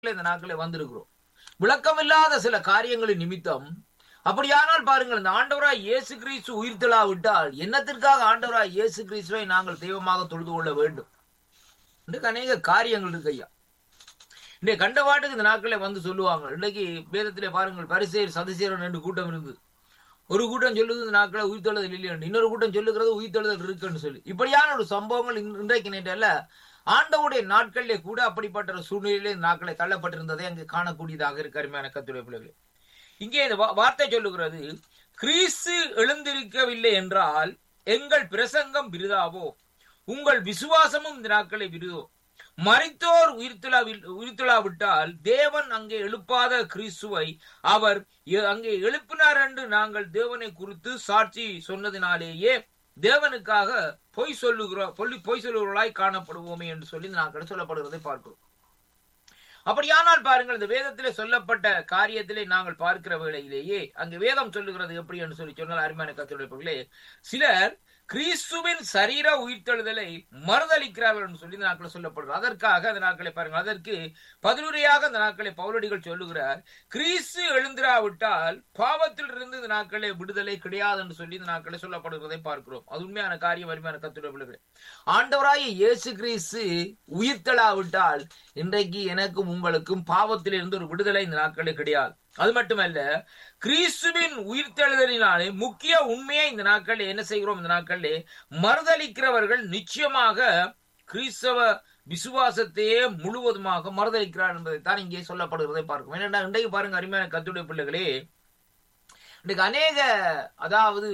இந்த நாட்களே வந்திருக்கிறோம் விளக்கமில்லாத சில காரியங்களின் நிமித்தம் அப்படியானால் பாருங்கள் இந்த ஆண்டவராய் இயேசு கிறிஸ்து உயிர்த்தலா விட்டால் என்னத்திற்காக ஆண்டவராய் இயேசு கிறிஸ்துவை நாங்கள் தெய்வமாக தொழுது கொள்ள வேண்டும் இன்றைக்கு அநேக காரியங்கள் இருக்கு ஐயா இன்றைய கண்டவாட்டுக்கு இந்த நாட்களே வந்து சொல்லுவாங்க இன்னைக்கு வேதத்திலே பாருங்கள் பரிசேர் சதுசேரன் ரெண்டு கூட்டம் இருந்து ஒரு கூட்டம் சொல்லுது இந்த நாட்களை உயிர்த்தெழுதல் இல்லைன்னு இன்னொரு கூட்டம் சொல்லுகிறது உயிர்த்தெழுதல் இருக்குன்னு சொல்லி இப்படியான ஒரு சம்பவங்கள் இன்றைக்கு நேற்றல்ல ஆண்டவுடைய நாட்களிலே கூட அப்படிப்பட்ட ஒரு சூழ்நிலையிலே இந்த நாட்களை தள்ளப்பட்டிருந்ததை அங்கு காணக்கூடியதாக இருக்கு அருமையான கத்துடைய பிள்ளைகளே இங்கே இந்த வார்த்தை சொல்லுகிறது கிறிஸ்து எழுந்திருக்கவில்லை என்றால் எங்கள் பிரசங்கம் விருதாவோ உங்கள் விசுவாசமும் இந்த நாட்களை விருதோ மறித்தோர் உயிர்த்தலாவிட்டால் தேவன் அங்கே எழுப்பாத கிறிஸ்துவை அவர் அங்கே எழுப்பினார் என்று நாங்கள் தேவனை குறித்து சாட்சி சொன்னதினாலேயே தேவனுக்காக பொய் சொல்லுகிறோம் பொல்லி பொய் சொல்லுகிறவர்களாய் காணப்படுவோமே என்று சொல்லி நாங்கள் சொல்லப்படுகிறதை பார்க்கிறோம் அப்படியானால் பாருங்கள் இந்த வேதத்திலே சொல்லப்பட்ட காரியத்திலே நாங்கள் பார்க்கிற வேளையிலேயே அங்கு வேதம் சொல்லுகிறது எப்படி என்று சொல்லி சொன்னால் அருமையான கத்துடைய சிலர் கிறிஸ்துவின் சரீர உயிர்த்தெழுதலை மறுதளிக்கிறார்கள் என்று சொல்லி இந்த நாட்கள் சொல்லப்படுகிறது அதற்காக அந்த நாட்களை பாருங்கள் அதற்கு பதிலுரையாக அந்த நாட்களை பௌரடிகள் சொல்லுகிறார் கிறிஸ்து எழுந்திராவிட்டால் பாவத்தில் இருந்து இந்த நாட்களே விடுதலை கிடையாது என்று சொல்லி இந்த நாட்களை சொல்லப்படுகிறதை பார்க்கிறோம் அது உண்மையான காரியம் அருமையான கத்துடைய பிள்ளைகளே ஆண்டவராய இயேசு கிறிஸ்து உயிர்த்தெழாவிட்டால் இன்றைக்கு எனக்கும் உங்களுக்கும் பாவத்தில் இருந்து ஒரு விடுதலை இந்த நாட்களே கிடையாது அது மட்டுமல்ல கிறிஸ்துவின் உயிர்த்தெழுதலினாலே முக்கிய உண்மையை இந்த நாட்களில் என்ன செய்கிறோம் இந்த நாட்களிலே மறுதளிக்கிறவர்கள் நிச்சயமாக கிறிஸ்தவ விசுவாசத்தையே முழுவதுமாக மறுதளிக்கிறார் என்பதைத்தான் இங்கே சொல்லப்படுகிறதை பார்க்கும் ஏனென்றால் இன்றைக்கு பாருங்க அருமையான கத்துடைய பிள்ளைகளே இன்றைக்கு அநேக அதாவது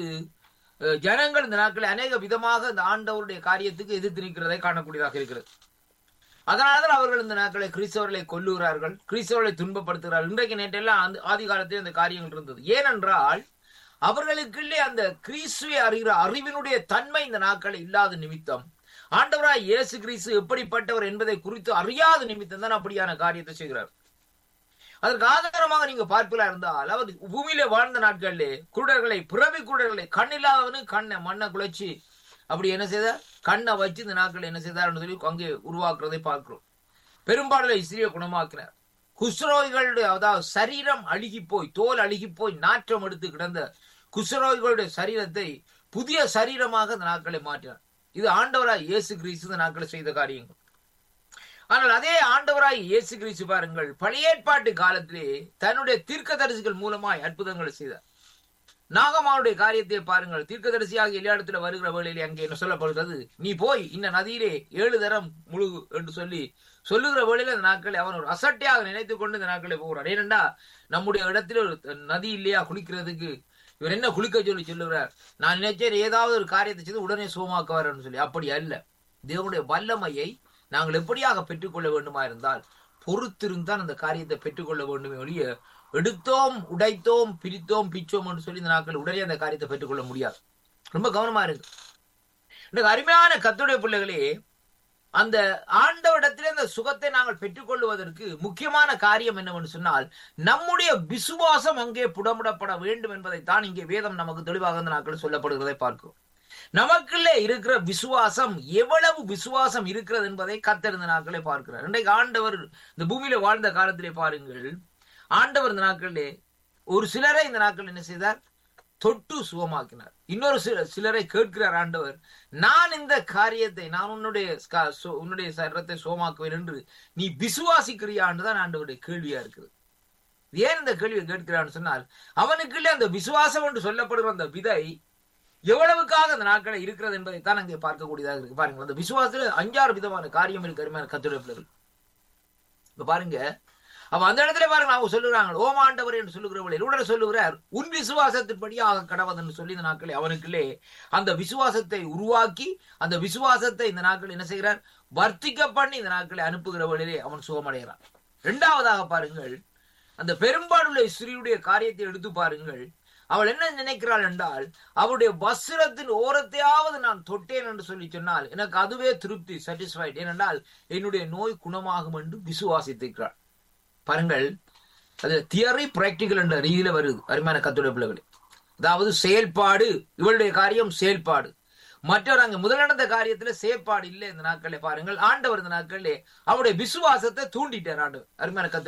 ஜனங்கள் இந்த நாட்களில் அநேக விதமாக இந்த ஆண்டவருடைய காரியத்துக்கு எதிர்த்து நிற்கிறதை காணக்கூடியதாக இருக்கிறது அதனால்தான் அவர்கள் இந்த நாட்களை கிறிஸ்தவர்களை கொல்லுகிறார்கள் கிறிஸ்தவர்களை துன்பப்படுத்துகிறார்கள் இன்றைக்கு நேற்றெல்லாம் அந்த ஆதி காலத்தில் அந்த காரியங்கள் இருந்தது ஏனென்றால் அவர்களுக்குள்ளே அந்த கிறிஸ்துவை அறிகிற அறிவினுடைய தன்மை இந்த நாட்களை இல்லாத நிமித்தம் ஆண்டவராய் இயேசு கிறிஸ்து எப்படிப்பட்டவர் என்பதை குறித்து அறியாத நிமித்தம் தான் அப்படியான காரியத்தை செய்கிறார் அதற்கு ஆதாரமாக நீங்க பார்ப்பலா இருந்தால் அவர் பூமியில வாழ்ந்த நாட்களிலே குருடர்களை பிறவி குருடர்களை கண்ணில்லாதவனு கண்ணை மண்ணை குலைச்சி அப்படி என்ன செய்தார் கண்ணை வச்சு இந்த நாட்கள் என்ன செய்தார் சொல்லி அங்கே உருவாக்குறதை பார்க்கிறோம் பெரும்பாலும் இஸ்ரீய குணமாக்கினார் குஷ்ரோகிகளுடைய அதாவது சரீரம் அழுகி போய் தோல் அழுகி போய் நாற்றம் எடுத்து கிடந்த குஷ்ரோகிகளுடைய சரீரத்தை புதிய சரீரமாக இந்த நாட்களை மாற்றினார் இது ஆண்டவராய் இயேசு கிறிஸ்து இந்த நாட்களை செய்த காரியங்கள் ஆனால் அதே ஆண்டவராய் இயேசு கிறிஸ்து பாருங்கள் பழைய ஏற்பாட்டு காலத்திலே தன்னுடைய தீர்க்க தரிசிகள் மூலமாய் அற்புதங்களை செய்தார் நாகமாவுடைய காரியத்தை பாருங்கள் தீர்க்கதரிசியாக இடத்துல வருகிற வேளையிலே அங்கே என்ன சொல்லப்படுகிறது நீ போய் இந்த நதியிலே ஏழு தரம் முழுகு என்று சொல்லி சொல்லுகிற வேளையில இந்த நாட்களை அவன் ஒரு அசட்டையாக நினைத்து கொண்டு இந்த நாட்களை போகிறார் ஏனென்றா நம்முடைய இடத்துல ஒரு நதி இல்லையா குளிக்கிறதுக்கு இவர் என்ன குளிக்க சொல்லி சொல்லுகிறார் நான் நினைச்சேன் ஏதாவது ஒரு காரியத்தை செய்து உடனே சோமாக்குவார்னு சொல்லி அப்படி அல்ல தேவனுடைய வல்லமையை நாங்கள் எப்படியாக பெற்றுக்கொள்ள வேண்டுமா இருந்தால் பொறுத்திருந்தான் அந்த காரியத்தை பெற்றுக்கொள்ள வேண்டுமே ஒழிய எடுத்தோம் உடைத்தோம் பிரித்தோம் பிச்சோம் என்று சொல்லி இந்த நாட்கள் உடனே அந்த காரியத்தை பெற்றுக்கொள்ள முடியாது ரொம்ப கவனமா இருக்கு இந்த அருமையான கத்துடைய பிள்ளைகளே அந்த ஆண்டவரிடத்திலே அந்த சுகத்தை நாங்கள் பெற்றுக்கொள்வதற்கு முக்கியமான காரியம் என்னவென்று சொன்னால் நம்முடைய விசுவாசம் அங்கே புடமுடப்பட வேண்டும் என்பதைத்தான் இங்கே வேதம் நமக்கு தெளிவாக இந்த நாட்கள் சொல்லப்படுகிறதை பார்க்கிறோம் நமக்குள்ளே இருக்கிற விசுவாசம் எவ்வளவு விசுவாசம் இருக்கிறது என்பதை கத்திருந்த நாட்களை பார்க்கிறார் இன்றைக்கு ஆண்டவர் இந்த பூமியில வாழ்ந்த காலத்திலே பாருங்கள் ஆண்டவர் இந்த நாட்களிலே ஒரு சிலரை இந்த நாட்கள் என்ன செய்தார் தொட்டு சுகமாக்கினார் இன்னொரு சில சிலரை கேட்கிறார் ஆண்டவர் நான் இந்த காரியத்தை நான் உன்னுடைய உன்னுடைய சரத்தை சுகமாக்குவேன் என்று நீ விசுவாசிக்கிறியான்னு தான் ஆண்டவருடைய கேள்வியா இருக்குது ஏன் இந்த கேள்வியை கேட்கிறான்னு சொன்னால் அவனுக்குள்ளே அந்த விசுவாசம் என்று சொல்லப்படுகிற அந்த விதை எவ்வளவுக்காக அந்த நாட்களை இருக்கிறது என்பதை தான் அங்கே பார்க்கக்கூடியதாக இருக்கு பாருங்க அந்த விசுவாசத்துல அஞ்சாறு விதமான காரியம் இருக்கு அருமையான கத்துடைய பிள்ளைகள் இப்ப பாருங்க அப்ப அந்த இடத்துல பாருங்க அவங்க சொல்லுறாங்க ஓமாண்டவர் என்று சொல்லுகிறவர்கள் உடனே சொல்லுகிறார் உன் விசுவாசத்தின்படியாக கடவதன்னு சொல்லி இந்த நாட்களை அவனுக்குள்ளே அந்த விசுவாசத்தை உருவாக்கி அந்த விசுவாசத்தை இந்த நாட்கள் என்ன செய்கிறார் வர்த்திக்க பண்ணி இந்த நாட்களை அனுப்புகிறவர்களிலே அவன் சுகமடைகிறான் இரண்டாவதாக பாருங்கள் அந்த பெரும்பாலுள்ள ஸ்ரீயுடைய காரியத்தை எடுத்து பாருங்கள் அவள் என்ன நினைக்கிறாள் என்றால் அவருடைய வஸ்திரத்தின் ஓரத்தையாவது நான் தொட்டேன் என்று சொல்லி சொன்னால் எனக்கு அதுவே திருப்தி சாட்டிஸ்ஃபைட் ஏனென்றால் என்னுடைய நோய் குணமாகும் என்று விசுவாசித்திருக்கிறாள் பாருங்கள் அது தியரி பிராக்டிக்கல் என்ற ரீதியில வருது அருமையான கத்துடைய பிள்ளைகளே அதாவது செயல்பாடு இவளுடைய காரியம் செயல்பாடு மற்றவர் அங்க முதலிடந்த காரியத்துல செயற்பாடு இல்லை இந்த நாட்களே பாருங்கள் ஆண்டவர் இந்த நாட்களே அவருடைய விசுவாசத்தை தூண்டிட்டார் ஆண்டவர் அருமையான கத்த